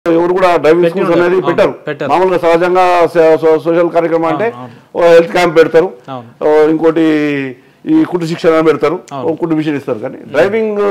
ఎవరు కూడా driving schools అనేది అవును, పెట్టారు పెట్టరు. మామూలుగా సహజంగా సో- సో- సోషల్ కార్యక్రమం అంటే అవును, ఓ హెల్త్ క్యాంప్ పెడతారు అవును. ఓ ఇంకోటి ఈ కుట్టు శిక్షణ అని పెడతారు ఓ కుట్టు మిషన్ ఇస్తారు కానీ డ్రైవింగ్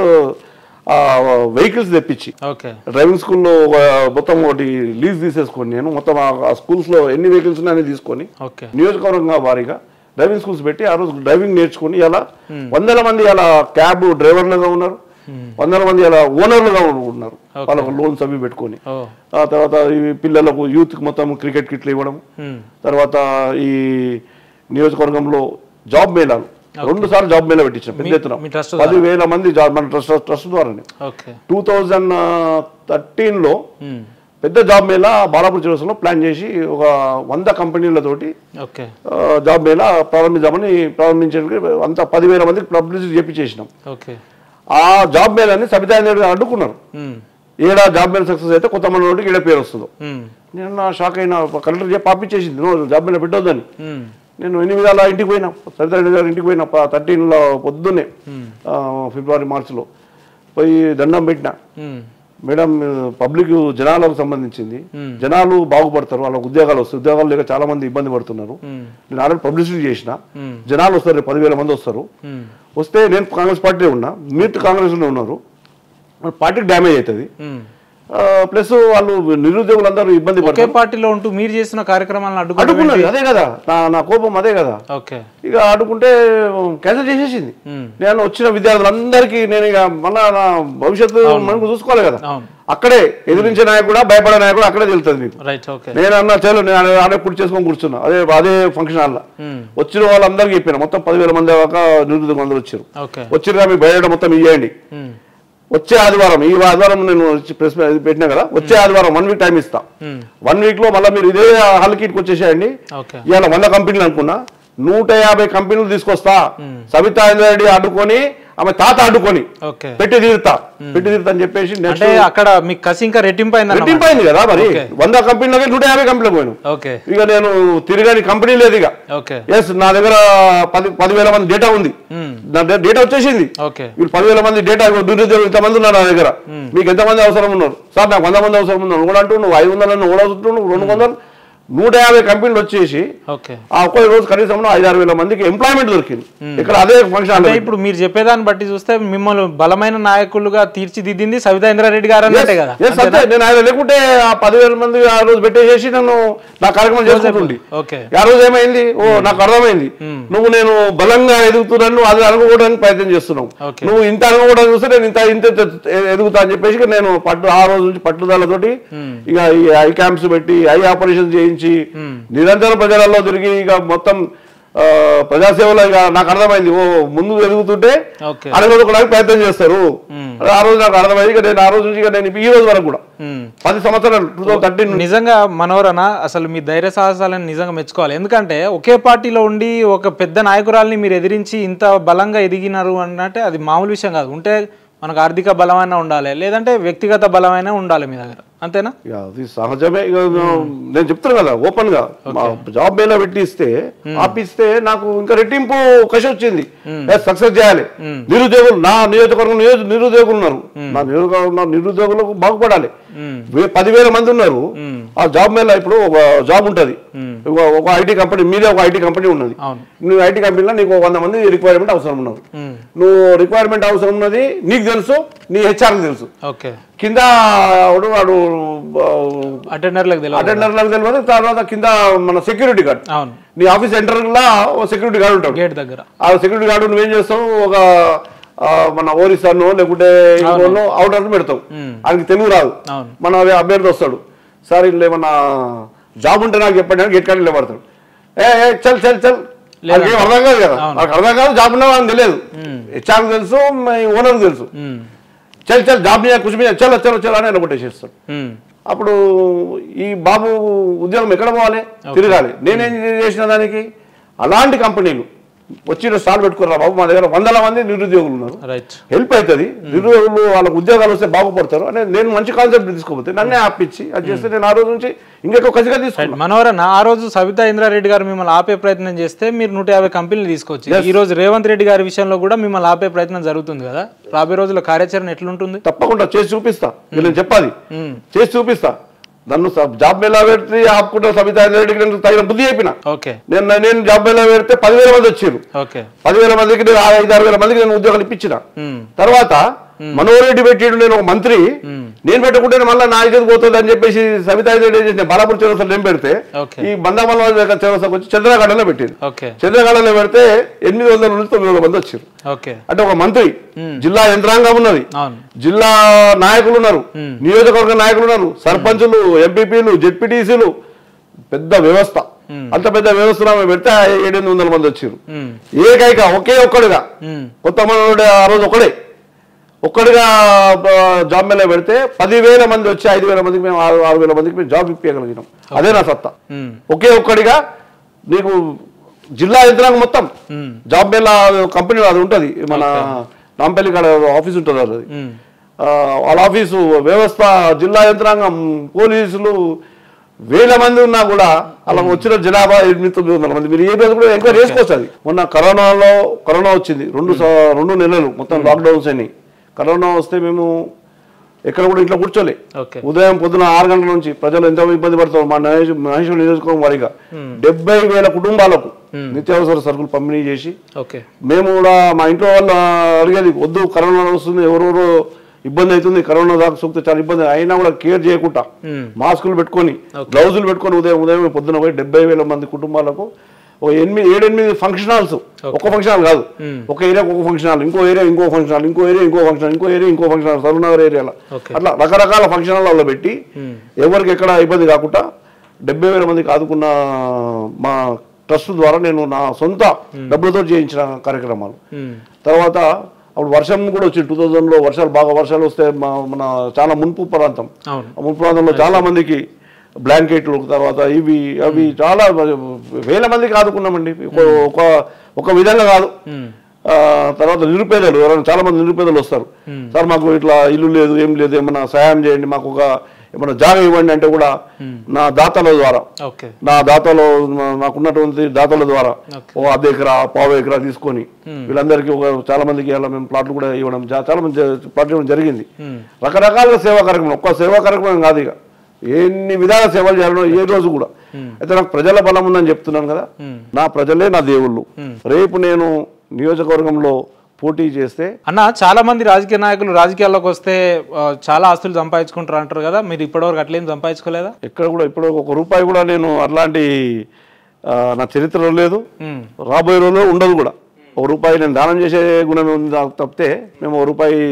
వెహికల్స్ తెప్పించి ఓకే డ్రైవింగ్ స్కూల్లో మొత్తం ఒకటి లీజ్ తీసేసుకొని నేను మొత్తం ఆ స్కూల్స్ లో ఎన్ని వెహికల్స్ ఉన్నాయని తీసుకొని ఓకే నియోజకవర్గంగా వారీగా డ్రైవింగ్ స్కూల్స్ పెట్టి ఆ రోజు డ్రైవింగ్ నేర్చుకుని ఇలా వందల మంది అలా క్యాబ్ డ్రైవర్లుగా ఉన్నారు వందల మంది అలా ఓనర్లుగా ఉన్నారు వాళ్ళకు లోన్స్ అవి పెట్టుకొని ఓ ఆ తర్వాత ఈ పిల్లలకు యూత్ మొత్తం క్రికెట్ కిట్లు ఇవ్వడం ఉమ్, తర్వాత ఈ నియోజకవర్గంలో జాబ్ మేళాలు రెండు సార్లు జాబ్ మేళా పెట్టించాం పెద్ద ఎత్తున మీ ట్రస్ట్ పదివేల మంది జాబ్ మన ట్రస్ట్ ట్రస్ట్ ద్వారానే ఓకే టూ థౌజండ్ థర్టీన్లో ఉమ్, పెద్ద జాబ్ మేళా బాలాపూర్ చివరిలో ప్లాన్ చేసి ఒక వంద కంపెనీలతోటి ఓకే ఆ, జాబ్ మేళా ప్రారంభించామని ప్రారంభించడానికి అంత పదివేల మందికి పబ్లిసిటీ చేపించేసినాం ఓకే ఆ జాబ్ మేళాని సబితా ఇంద్రుడు గారు అడ్డుకున్నారు ఉమ్, ఏడ జాబ్ మేళ సక్సెస్ అయితే కొత్త మనోడికి ఈడ పేరు వస్తుందో ఉమ్, నేను నా షాక్ అయినా కలెక్టర్ చెప్పి పంపించేసింది నువ్వు జాబ్ మేళ పెట్టొద్దని ఉమ్, నేను ఎన్ని విధాల ఇంటికి పోయినా సరితా రెడ్డి గారి ఇంటికి పోయినా థర్టీన్లో పొద్దున్నే ఆ, ఫిబ్రవరి మార్చిలో పోయి దండం పెట్టిన ఉమ్, మేడం పబ్లిక్ జనాలకు సంబంధించింది Hmm. జనాలు బాగుపడతారు వాళ్ళకి ఉద్యోగాలు వస్తాయి ఉద్యోగాలు లేక చాలా మంది ఇబ్బంది పడుతున్నారు ఉమ్, నేను ఆల్రెడీ పబ్లిసిటీ చేసిన Hmm. జనాలు వస్తారు రేపు పదివేల మంది వస్తారు ఉమ్, వస్తే నేను కాంగ్రెస్ పార్టీలో ఉన్నా మీరు కాంగ్రెస్లో ఉన్నారు మన పార్టీకి డ్యామేజ్ అవుతుంది ఉమ్. ప్లస్ వాళ్ళు నిరుద్యోగులందరూ ఇబ్బంది ఒకే పడతారు పార్టీలో ఉంటూ మీరు చేసిన కార్యక్రమాలను అడ్డుకోవడం అడ్డుకున్నది అదే కదా నా నా కోపం అదే కదా ఓకే ఇక అడ్డుకుంటే క్యాన్సిల్ చేసేసింది ఉమ్, నేను వచ్చిన విద్యార్థులందరికీ నేను ఇక మళ్ళా నా భవిష్యత్తు మనకు చూసుకోవాలి కదా అవును అక్కడే ఎదిరించే నాయకుడు భయపడే నాయకుడు అక్కడే తెలుస్తుంది మీకు రైట్ ఓకే నేను అన్నా చలో నేను ఆడ- ఆడే కుర్చీ చేసుకొని కూర్చున్నా అదే అదే ఫంక్షన్ హాల్లో ఉమ్, వచ్చిన వాళ్ళందరికీ చెప్పాను మొత్తం పదివేల మంది దాకా నిరుద్యోగ అందరూ వచ్చారు ఓకే వచ్చిన మీకు బయట మొత్తం ఇవ్వండి ఉమ్, వచ్చే ఆదివారం ఈ ఆదివారం నేను వచ్చి ప్రెస్ మీద పెట్టినా కదా వచ్చే ఆదివారం వన్ వీక్ టైం ఇస్తా ఉమ్, వన్ వీక్ లో మళ్ళీ మీరు ఇదే హాల్కి వచ్చేసేయండి ఓకే ఇవాళ వంద కంపెనీలు అనుకున్నా నూట యాభై కంపెనీలు తీసుకొస్తా సబితా ఇంద్రారెడ్డి అడ్డుకొని ఆమె తాత అడ్డుకొని ఓకే పెట్టి తీరుతా పెట్టి తీరుతా అని చెప్పేసి నెక్స్ట్ అంటే అక్కడ మీకు కసి ఇంకా రెట్టింపు అయింది రెట్టింపు అయింది కదా మరి ఓకే. వంద కంపెనీలకి నూట యాభై కంపెనీలకు పోయాను ఓకే ఇక నేను తిరగని కంపెనీ లేదు ఇక ఓకే ఎస్ నా దగ్గర పది పదివేల మంది డేటా ఉంది ఉమ్, నా దగ్గర డేటా వచ్చేసింది ఓకే వీళ్ళు పదివేల మంది డేటా నిరుద్యోగులు ఇంతమంది ఉన్నారు నా దగ్గర మీకు ఎంతమంది అవసరం ఉన్నారు సార్ నాకు వంద మంది అవసరం ఉన్నారు కూడా అంటూ నువ్వు ఐదు వందలు నువ్వు కూడా అంటున్నావు రెండు వందలు నూట యాభై కంపెనీలు వచ్చేసి ఓకే ఆ ఒక్క రోజు కనీసం ఐదు ఆరు వేల మందికి ఎంప్లాయ్మెంట్ దొరికింది ఇక్కడ అదే ఫంక్షన్ అంటే ఇప్పుడు మీరు చెప్పేదాన్ని బట్టి చూస్తే మిమ్మల్ని బలమైన నాయకులుగా తీర్చిదిద్దింది సవితా ఇంద్రారెడ్డి గారు అన్నట్టే కదా Yes, అంతే నేను ఆయన లేకుంటే ఆ పదివేల మంది ఆ రోజు పెట్టేసేసి నన్ను నా కార్యక్రమం చేసుకుంటుండి ఓకే ఆ రోజు ఏమైంది ఓ నాకు అర్థమైంది నువ్వు నేను బలంగా ఎదుగుతున్నాను అది అనుకోవడానికి ప్రయత్నం చేస్తున్నావు Okay. నువ్వు ఇంత అనుకోవడానికి చూస్తే నేను ఇంత ఇంత ఎ- ఎదుగుతా అని చెప్పేసి ఇక నేను పట్టు ఆ రోజు నుంచి పట్టుదలతోటి ఇక ఈ ఐ క్యాంప్స్ పెట్టి ఐ ఆపరేషన్ చేయించి నిరంతరం ప్రజలలో తిరిగి ఇక మొత్తం ఆ, ప్రజాసేవలో ఇక నాకు అర్థమైంది ఓ ముందు ఎదుగుతుంటే ఓకే అడగొట్టుకోవడానికి ప్రయత్నం చేస్తారు ఆ రోజు నాకు అర్థమైంది ఇక నేను ఆ రోజు నుంచి ఇక నేను ఈ రోజు వరకు కూడా ఉమ్. పది సంవత్సరాలు టూ థౌసండ్ థర్టీన్ నిజంగా మనోరణ అసలు మీ ధైర్య సాహసాలను నిజంగా మెచ్చుకోవాలి ఎందుకంటే ఒకే పార్టీలో ఉండి ఒక పెద్ద నాయకురాల్ని మీరు ఎదిరించి ఇంత బలంగా ఎదిగినారు అన్నట్టే అది మామూలు విషయం కాదు ఉంటే మనకు ఆర్థిక బలమైనా ఉండాలి లేదంటే వ్యక్తిగత బలమైనా ఉండాలి మీ దగ్గర అంతేనా ఇక అది సహజమే ఇక నేను చెప్తాను కదా ఓపెన్ గా మా జాబ్ మేళ పెట్టి ఇస్తే ఆపిస్తే నాకు ఇంకా రెట్టింపు కసి వచ్చింది సక్సెస్ చేయాలి నిరుద్యోగులు నా నియోజకవర్గం నియోజ నిరుద్యోగులు ఉన్నారు నా నియోజకవర్గం ఉన్న నిరుద్యోగులకు బాగుపడాలి ఉమ్. వే- పదివేల మంది ఉన్నారు ఆ జాబ్ మేళ ఇప్పుడు ఒక జాబ్ ఉంటది ఒక- ఒక ఐటీ కంపెనీ మీదే ఒక ఐటీ కంపెనీ ఉన్నది అవును నువ్వు ఐటీ కంపెనీలో నీకు ఒక వంద మంది రిక్వైర్మెంట్ అవసరం ఉన్నారు ఉమ్. నువ్వు రిక్వైర్మెంట్ అవసరం ఉన్నది నీకు తెలుసు నీ హెచ్ఆర్కి తెలుసు ఓకే కింద వాడు వాడు అటెండర్లకు తెలియదు అటెండర్లకు తెలియదు తర్వాత కింద మన సెక్యూరిటీ గార్డ్ అవును నీ ఆఫీస్ ఎంటర్లా ఓ సెక్యూరిటీ గార్డ్ ఉంటాడు గేట్ దగ్గర ఆ సెక్యూరిటీ గార్డు నువ్వేం చేస్తావు ఒక ఆ, మన ఓరిస్తాను లేకుంటే ఇంకోనో అవుటర్ పెడతావు ఆయనకి తెలుగు రాదు అవును మన అదే అభ్యర్థి వస్తాడు సార్ ఇట్లా ఏమన్నా జాబ్ ఉంటే నాకు చెప్పండి అని గేట్ కార్డు నిలబడతాడు ఏ ఏ, చల్ చల్ చల్ వాళ్ళకి ఏం అర్థం కాదు కదా వాళ్ళకి అర్థం కాదు జాబ్ ఉన్నా వాళ్ళకి తెలియదు హెచ్ఆర్ తెలుసు ఓనర్ తెలుసు ఉమ్. చల్ చల్ జాబ్ మీద కుछ మీద చలో చలో చలో అని ఆయన కొట్టేసేస్తాడు ఉమ్. అప్పుడు ఈ బాబు ఉద్యోగం ఎక్కడ పోవాలి తిరగాలి నేనేం చేసిన దానికి అలాంటి కంపెనీలు వచ్చిన స్టాల్ పెట్టుకున్నారా బాబు మా దగ్గర వందల మంది నిరుద్యోగులు ఉన్నారు రైట్ హెల్ప్ అవుతుంది నిరుద్యోగులు వాళ్ళకు ఉద్యోగాలు వస్తే బాగుపడతారు అని నేను మంచి కాన్సెప్ట్ తీసుకోపోతే నన్నే ఆపిచ్చి అది చేస్తే నేను ఆ రోజు నుంచి ఇంకెక్కువ కసిగా తీసుకున్నాను మనోహరన్న ఆ రోజు సబితా ఇంద్రారెడ్డి గారు మిమ్మల్ని ఆపే ప్రయత్నం చేస్తే మీరు నూట యాభై కంపెనీలు తీసుకొచ్చి ఈ రోజు రేవంత్ రెడ్డి గారి విషయంలో కూడా మిమ్మల్ని ఆపే ప్రయత్నం జరుగుతుంది కదా రాబోయే రోజుల్లో కార్యాచరణ ఎట్లుంటుంది తప్పకుండా చేసి చూపిస్తా ఇది నేను చెప్పాలి చేసి చూపిస్తా నన్ను స- జాబ్ మేళా పెడితే ఆపుకుంటా సబితా రెడ్డికి నేను తగిన బుద్ధి చెప్పిన ఓకే నేను నేను జాబ్ మేళా పెడితే పదివేల మంది వచ్చారు ఓకే పదివేల మందికి నేను ఐదు ఆరు వేల మందికి నేను ఉద్యోగాలు ఇప్పించిన ఉమ్, తర్వాత మనోహర్ రెడ్డి పెట్టాడు నేను ఒక మంత్రి నేను పెట్టకుంటే మళ్ళీ నా ఇజ్జత్ పోతుంది అని చెప్పేసి సబితా రెడ్డి ఏం చేసిన బాలాపూర్ చౌరస్తా నేను పెడితే ఓకే ఈ బందామల్ల చౌరస్తాకు వచ్చి చంద్రగఢలో పెట్టింది ఓకే చంద్రగఢలో పెడితే ఎనిమిది వందల నుంచి తొమ్మిది వందల మంది వచ్చారు ఓకే అంటే ఒక మంత్రి జిల్లా యంత్రాంగం ఉన్నది అవును జిల్లా నాయకులు ఉన్నారు నియోజకవర్గ నాయకులు ఉన్నారు సర్పంచులు ఎంపీపీలు జెడ్పీటీసీలు పెద్ద వ్యవస్థ అంత పెద్ద వ్యవస్థ పెడితే ఏడెనిమిది వందల మంది వచ్చారు ఉమ్, ఏకైక ఒకే ఒక్కడుగా ఉమ్, కొత్త మనోడు ఆ రోజు ఒకడే ఒక్కడిగా ఆ, జాబ్ మేళ పెడితే పదివేల మంది వచ్చి ఐదు వేల మందికి మేము ఆరు ఆరు వేల మందికి మేము జాబ్ ఇప్పించగలిగినాం అదే నా సత్తా ఉమ్, ఒకే ఒక్కడిగా నీకు జిల్లా యంత్రాంగం మొత్తం ఉమ్, జాబ్ మేళ కంపెనీ అది ఉంటుంది మన నాంపల్లి కాడ ఆఫీస్ ఉంటుంది అది ఉమ్, ఆ, వాళ్ళ ఆఫీసు వ్యవస్థ జిల్లా యంత్రాంగం పోలీసులు వేల మంది ఉన్నా కూడా అలా వచ్చిన జనాభా ఎనిమిది తొమ్మిది వందల మంది మీరు ఏ రోజు కూడా ఎంక్వైరీ చేసుకోవచ్చు అది మొన్న కరోనాలో కరోనా వచ్చింది రెండు స- రెండు నెలలు మొత్తం లాక్డౌన్స్ అని కరోనా వస్తే మేము ఎక్కడ కూడా ఇంట్లో కూర్చోలే ఓకే ఉదయం పొద్దున ఆరు గంటల నుంచి ప్రజలు ఎంతో ఇబ్బంది పడతారు మా మహేష్ మహేశ్వర నియోజకవర్గం వారిగా డెబ్బై వేల కుటుంబాలకు నిత్యావసర సరుకులు పంపిణీ చేసి ఓకే మేము కూడా మా ఇంట్లో వాళ్ళు అడిగేది వద్దు కరోనా వస్తుంది ఎవరెవరో ఇబ్బంది అవుతుంది కరోనా దాకా సోకితే చాలా ఇబ్బంది అయినా కూడా కేర్ చేయకుండా ఉమ్, మాస్కులు పెట్టుకొని గ్లౌజులు పెట్టుకొని ఉదయం ఉదయం పొద్దున పోయి డెబ్బై వేల మంది కుటుంబాలకు ఒక ఎనిమిది ఏడెనిమిది ఫంక్షన్ హాల్స్ ఒక ఫంక్షన్ హాల్ కాదు ఒక ఏరియాకి ఒక ఫంక్షన్ హాల్ ఇంకో ఏరియా ఇంకో ఫంక్షన్ హాల్ ఇంకో ఏరియా ఇంకో ఫంక్షన్ హాల్ ఇంకో ఏరియా ఇంకో ఫంక్షన్ హాల్ సరునగర్ ఏరియాలో Okay. అట్లా రకరకాల ఫంక్షన్ హాల్లో పెట్టి ఎవరికి ఎక్కడ ఇబ్బంది కాకుండా డెబ్బై వేల మందికి ఆదుకున్న మా ట్రస్ట్ ద్వారా నేను నా సొంత డబ్బులతో చేయించిన కార్యక్రమాలు ఉమ్, తర్వాత అప్పుడు వర్షం కూడా వచ్చింది టూ థౌజండ్లో వర్షాలు బాగా వర్షాలు వస్తే మా మన చాలా మున్పు ప్రాంతం అవును ఆ మున్పు ప్రాంతంలో చాలా మందికి బ్లాంకెట్లు తర్వాత ఇవి అవి చాలా వేల మందికి ఆదుకున్నామండి ఒక- ఒక ఒక విధంగా కాదు ఉమ్, ఆ, తర్వాత నిరుపేదలు ఎవరైనా చాలా మంది నిరుపేదలు వస్తారు సార్ మాకు ఇట్లా ఇల్లు లేదు ఏం లేదు ఏమన్నా సహాయం చేయండి మాకు ఒక ఏమన్నా జాగా ఇవ్వండి అంటే కూడా నా దాతల ద్వారా ఓకే నా దాతలో నా- నాకున్నటువంటి దాతల ద్వారా Okay. ఓ అర్ధ ఎకరా పావు ఎకరా తీసుకొని వీళ్ళందరికీ ఒక చాలా మందికి ఇలా మేము ప్లాట్లు కూడా ఇవ్వడం జా- చాలా మంది జ- ప్లాట్లు ఇవ్వడం జరిగింది ఉమ్, రకరకాల సేవా కార్యక్రమం ఒక్క సేవా కార్యక్రమం కాదు ఇక ఎన్ని విధాల సేవలు చేయాలో ఏ రోజు కూడా అయితే నాకు ప్రజల బలం ఉందని చెప్తున్నాను కదా నా ప్రజలే నా దేవుళ్ళు రేపు నేను నియోజకవర్గంలో పోటీ చేస్తే అన్న చాలా మంది రాజకీయ నాయకులు రాజకీయాల్లోకి వస్తే ఆ, చాలా ఆస్తులు సంపాదించుకుంటారు అంటారు కదా మీరు ఇప్పటివరకు అట్లేం సంపాదించుకోలేదా ఎక్కడ కూడా ఇప్పుడు ఒక రూపాయి కూడా నేను అట్లాంటి ఆ, నా చరిత్రలో లేదు ఉమ్, రాబోయే రోజుల్లో ఉండదు కూడా ఒక రూపాయి నేను దానం చేసే గుణం ఉంది నాకు తప్పితే మేము ఒక రూపాయి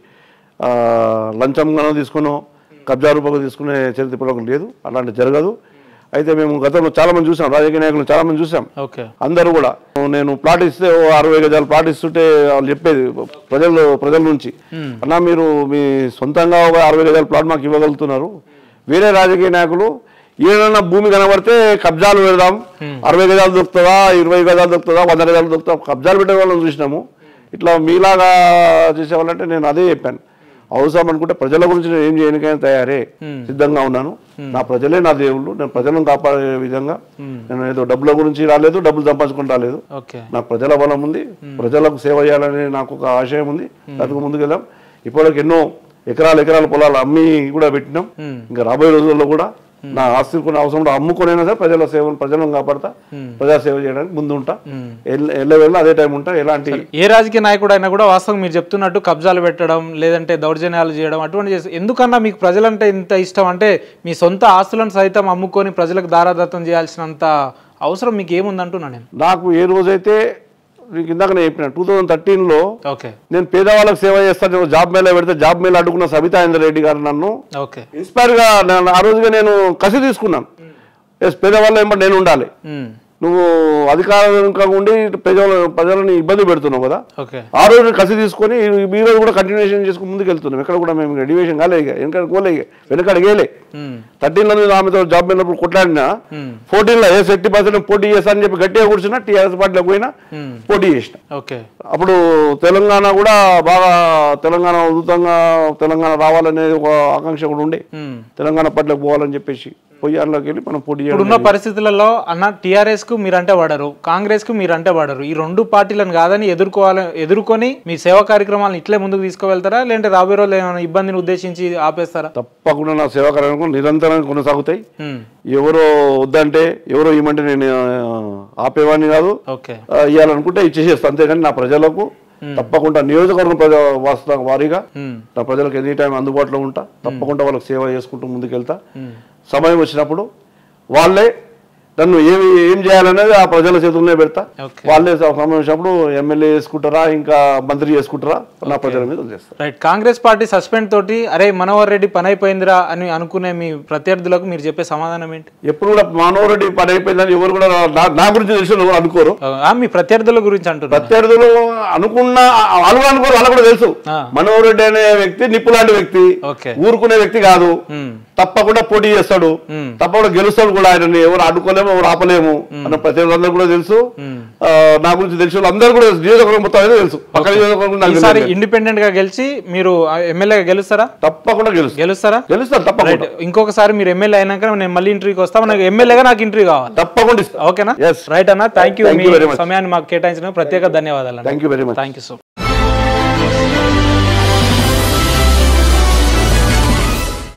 ఆ, లంచంగానో తీసుకునో కబ్జా రూపాయలు తీసుకునే చరిత్ర ఇప్పటివరకు లేదు అలాంటి జరగదు అయితే మేము గతంలో చాలా మంది చూసాం రాజకీయ నాయకులు చాలా మంది చూసాం ఓకే అందరూ కూడా నేను ప్లాట్ ఇస్తే ఓ అరవై గజాలు ప్లాట్ ఇస్తుంటే వాళ్ళు చెప్పేది ప్రజలు ప్రజల నుంచి అన్నా మీరు మీ సొంతంగా ఒక అరవై గజాల ప్లాట్ మాకు ఇవ్వగలుగుతున్నారు వేరే రాజకీయ నాయకులు ఏదైనా భూమి కనబడితే కబ్జాలు పెడదాం అరవై గజాలు దొరుకుతుందా ఇరవై గజాలు దొరుకుతుందా వంద గజాలు దొరుకుతుందా కబ్జాలు పెట్టే వాళ్ళని చూసినాము ఇట్లా మీలాగా చేసేవాళ్ళంటే నేను అదే చెప్పాను అవసరం అనుకుంటే ప్రజల గురించి నేను ఏం చేయడానికైనా తయారే సిద్ధంగా ఉన్నాను నా ప్రజలే నా దేవుళ్ళు నేను ప్రజలను కాపాడే విధంగా నేను ఏదో డబ్బుల గురించి రాలేదు డబ్బులు సంపాదించుకుని రాలేదు ఓకే నాకు ప్రజల బలం ఉంది ప్రజలకు సేవ చేయాలని నాకు ఒక ఆశయం ఉంది దానికి ముందుకు వెళ్ళాం ఇప్పటికి ఎన్నో ఎకరాలు ఎకరాల పొలాలు అమ్మి కూడా పెట్టినాం ఇంకా రాబోయే రోజుల్లో కూడా నా ఆస్తి కొన్ని అవసరం ఉంటే అమ్ముకొనైనా సరే ప్రజల సేవను ప్రజలను కాపాడతా ప్రజా సేవ చేయడానికి ముందు ఉంటా ఎల్ల వెళ్ళ అదే టైం ఉంటా ఎలాంటి ఏ రాజకీయ నాయకుడు అయినా కూడా వాస్తవం మీరు చెప్తున్నట్టు కబ్జాలు పెట్టడం లేదంటే దౌర్జన్యాలు చేయడం అటువంటి చేసి ఎందుకన్నా మీకు ప్రజలంటే ఇంత ఇష్టం అంటే మీ సొంత ఆస్తులను సైతం అమ్ముకొని ప్రజలకు దారాదత్తం చేయాల్సినంత అవసరం మీకు ఏముందంటున్నా నేను నాకు ఏ రోజైతే నీకు ఇందాక నేను చెప్పిన టూ థౌజండ్ థర్టీన్లో ఓకే నేను పేదవాళ్ళకి సేవ చేస్తాను జాబ్ మేళ పెడితే జాబ్ మేళ అడ్డుకున్న సబితా రెడ్డి గారు నన్ను ఓకే ఇన్స్పైర్ గా నేను ఆ రోజుగా నేను కసి తీసుకున్నాను ఎస్ పేదవాళ్ళ ఏమంటే నేను ఉండాలి ఉమ్, నువ్వు అధికారంగా ఉండి ప్రజల ప్రజలని ఇబ్బంది పెడుతున్నావు కదా ఓకే ఆ రోజు కసి తీసుకొని ఈ ఈ రోజు కూడా కంటిన్యూషన్ చేసుకుని ముందుకు వెళ్తున్నాం ఎక్కడ కూడా మేము డివిజన్ కాలే ఇక వెనక పోలే ఇక వెనక గేలే ఉమ్, థర్టీన్ లో ఆమెతో జాబ్ వెళ్ళినప్పుడు కొట్లాడినా ఉమ్, ఫోర్టీన్ లో ఏ సెట్టి పర్సెంట్ పోటీ చేస్తా అని చెప్పి గట్టిగా కూర్చున్నా టీఆర్ఎస్ పార్టీలోకి పోయినా ఉమ్, పోటీ చేసిన ఓకే అప్పుడు తెలంగాణ కూడా బాగా తెలంగాణ ఉచితంగా తెలంగాణ రావాలనే ఒక ఆకాంక్ష కూడా ఉండే ఉమ్. తెలంగాణ పార్టీలోకి పోవాలని చెప్పేసి పోయి అందులోకి వెళ్ళి మనం పోటీ చేయడం ఇప్పుడున్న పరిస్థితులలో అన్న టీఆర్ఎస్ కు మీరంటే పడరు కాంగ్రెస్ కు మీరంటే పడరు ఈ రెండు పార్టీలను కాదని ఎదుర్కోవాలి ఎదుర్కొని మీ సేవా కార్యక్రమాలను ఇట్లే ముందుకు తీసుకువెళ్తారా లేదంటే రాబోయే రోజులు ఏమైనా ఇబ్బందిని ఉద్దేశించి ఆపేస్తారా తప్పకుండా నా సేవా కార్యక్రమం నిరంతరం కొనసాగుతాయి ఉమ్, ఎవరో వద్దంటే ఎవరో ఇవ్వమంటే నేను ఆ, ఆపేవాడిని కాదు ఓకే ఆ, ఇవ్వాలనుకుంటే ఇచ్చేసేస్తాను అంతేగాని నా ప్రజలకు తప్పకుండా నియోజకవర్గం ప్రజా వాస్తవ వారీగా ఉమ్, నా ప్రజలకు ఎనీ టైం అందుబాటులో ఉంటా తప్పకుండా వాళ్ళకి సేవ చేసుకుంటూ ముందుకెళ్తా ఉమ్. సమయం వచ్చినప్పుడు వాళ్ళే నన్ను ఏమి ఏం చేయాలనేది ఆ ప్రజల చేతుల్లోనే పెడతా ఓకే వాళ్ళే సమయం వచ్చినప్పుడు ఎమ్మెల్యే చేసుకుంటారా ఇంకా మంత్రి చేసుకుంటారా నా ప్రజల మీద వదిలేస్తా రైట్ కాంగ్రెస్ పార్టీ సస్పెండ్ తోటి అరే మనోహర్ రెడ్డి పని అయిపోయిందిరా అని అనుకునే మీ ప్రత్యర్థులకు మీరు చెప్పే సమాధానం ఏంటి ఎప్పుడు కూడా మనోహర్ రెడ్డి పని అయిపోయిందని ఎవరు కూడా నా- నా గురించి తెలిసి ఎవరు అనుకోరు ఆ, మీ ప్రత్యర్థుల గురించి అంటున్నారు ప్రత్యర్థులు అనుకున్న వాళ్ళు కూడా అనుకోరు వాళ్ళకు కూడా తెలుసు ఆ. మనోహర్ రెడ్డి అనే వ్యక్తి నిప్పు లాంటి వ్యక్తి ఓకే ఊరుకునే వ్యక్తి కాదు ఉమ్, తప్పకుండా పోటీ చేస్తాడు ఉమ్. తప్పకుండా గెలుస్తాడు కూడా ఆయనని ఎవరు అడ్డుకోలేము ఎవరు ఆపలేము అన్న ప్రత్యేకత కూడా తెలుసు ఉమ్. ఆ, నా గురించి తెలిసి వాళ్ళు అందరూ కూడా నియోజకవర్గం మొత్తం అయితే తెలుసు పక్క నియోజకవర్గం గురించి నాకు ఈసారి తెలియదు. ఇండిపెండెంట్ గా గెలిచి మీరు ఎమ్మెల్యేగా గెలుస్తారా తప్పకుండా గెలుస్తాడు గెలుస్తారా గెలుస్తాడు తప్పకుండా రైట్ ఇంకొకసారి మీరు ఎమ్మెల్యే అయినాక నేను మళ్ళీ ఇంటర్వ్యూకి వస్తాను నాకు ఎమ్మెల్యేగా నాకు ఇంటర్వ్యూ కావాలి తప్పకుండా ఇస్తాను ఓకేనా Yes. రైట్ అన్న థ్యాంక్ యూ Thank మీ you very much. సమయాన్ని మాకు కేటాయించిన ప్రత్యేక ధన్యవాదాలు thank you very much thank you so